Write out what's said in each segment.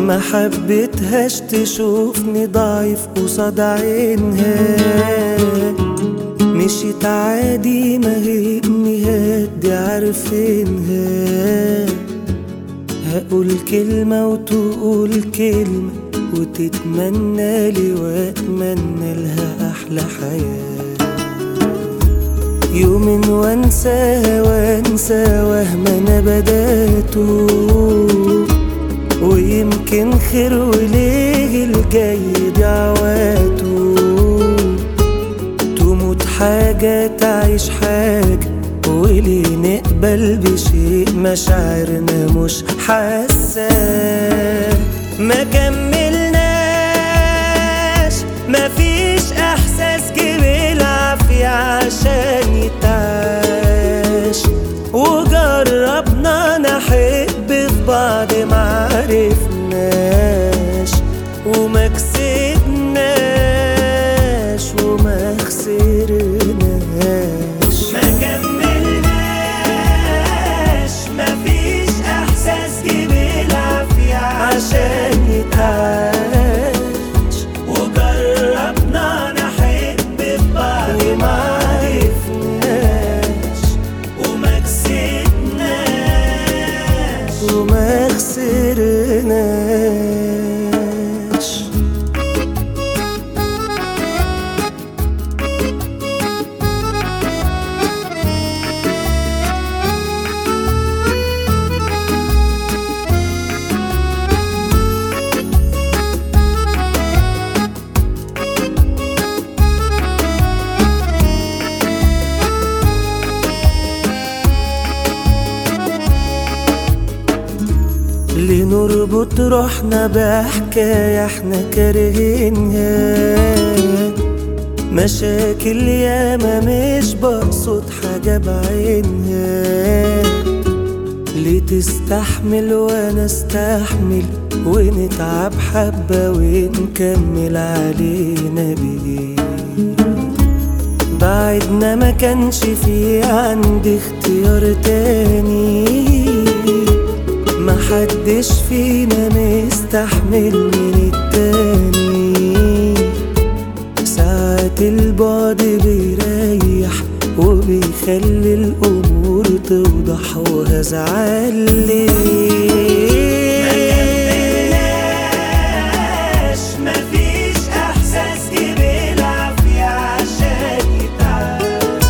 ما حبيتهاش تشوفني ضعيف قصاد عينها مشيت عادي ما هي امنيات دي عارفينها هقول كلمة وتقول كلمة وتتمنى لي واتمنى لها احلى حياة يوم وانساها وانسى وهم انا بداته ويمكن خير وليه الجاي دعواته تموت حاجة تعيش حاجة وليه نقبل بشيء مشاعرنا مش حاسة ما كملناش مفيش احساس جه بالعافية عشان يتعاش وجربنا نحب في بعض معرفناش وما كسبناش وما خسرناش ما كملناش مفيش احساس جه بالعافية عشان يتعاش وجربنا نحب في بعض ومعرفناش وما كسبناش وما خسرناش لنربط روحنا بحكاية احنا كارهينها مشاكل ياما مش بقصد حاجة بعينها ليه تستحمل وانا استحمل ونتعب حبة ونكمل علينا بيه بعدنا ما كانش في عندي اختيار تاني ما حدش فينا مستحمل من التاني ساعات البعد بيريح وبيخلي الأمور توضح وهزعل مفيش احساس جه بالعافية عشان يتعاش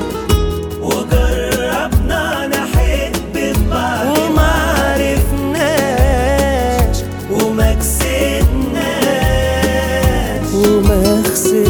وجربنا نحب في بعض ومعرفناش وما كسبناش وما خسرناش